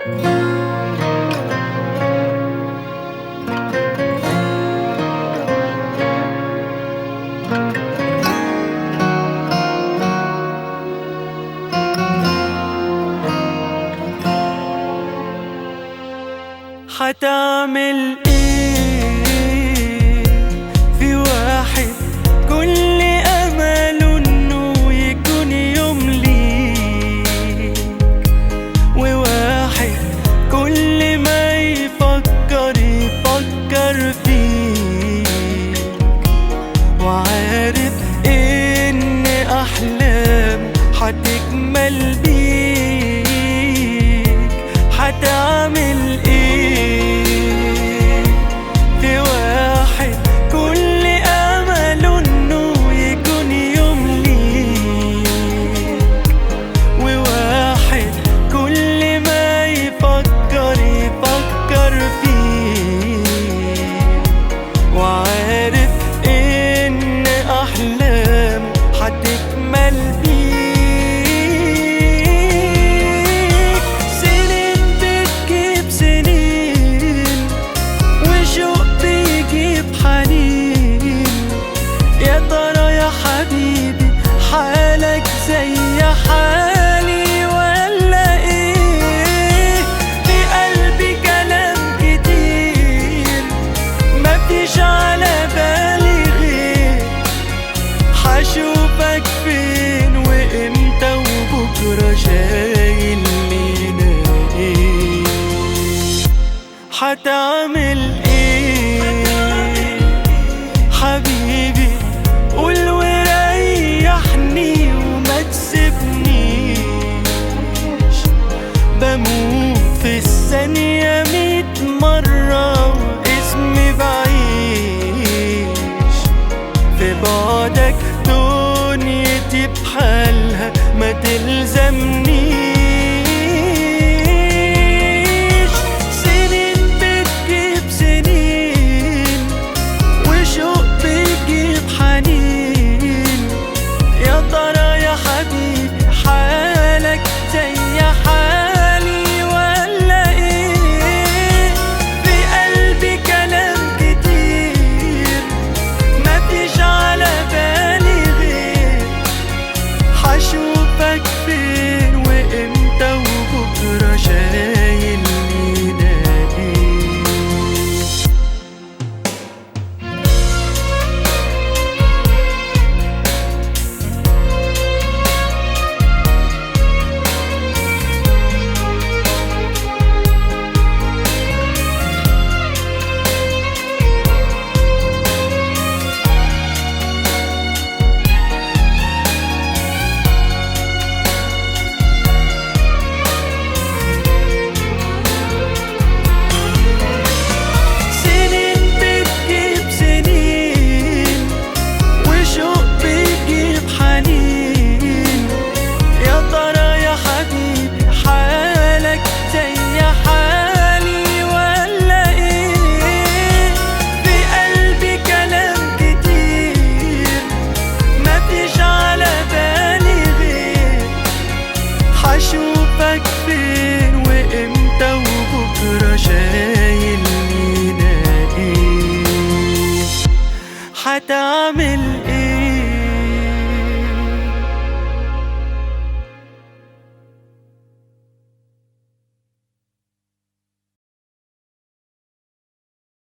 حتعمل ايه في واحد كل امله انه يكون يوم ليك وواحد كل ما يفكر يفكر فيك وعارف ان احلامه حتكمل بيك حتعمل ايه في واحد كل امله انه يكون يوم ليك وواحد كل ما يفكر يفكر فيك وعارف ان احلامه حتكمل بيك سنين بتجيب سنين وشوق بيجيب حنين يا ترى يا حبيبي حالك زي حالي ولا ايه في قلبي كلام كتير مفيش على بالي غير حشوفك فين وامتى وبكره شايل لينا ايه حتعمل ايه حبيبي قول وريحني وما تسيبنيش بموت في الثانية ميت مرة واسمي بعيش في بعدك دنيتي بحالها ما تلزمنيش سنين بتجيب سنين وشوق بيجيب حنين يا ترى يا حبيبي حالك زي حالي ولا ايه في قلبي كلام كتير مفيش على بالي غير حشوفك فين وامتى وبكره شايل لينا ايه سنين بتجيب سنين وشوق بيجيب حنين يا ترى يا حبيبي حالك زي حالي ولا ايه في قلبي كلام كتير مفيش على بالي غير حشوفك فين وامتى وبكره شايل لينا ايه حتعمل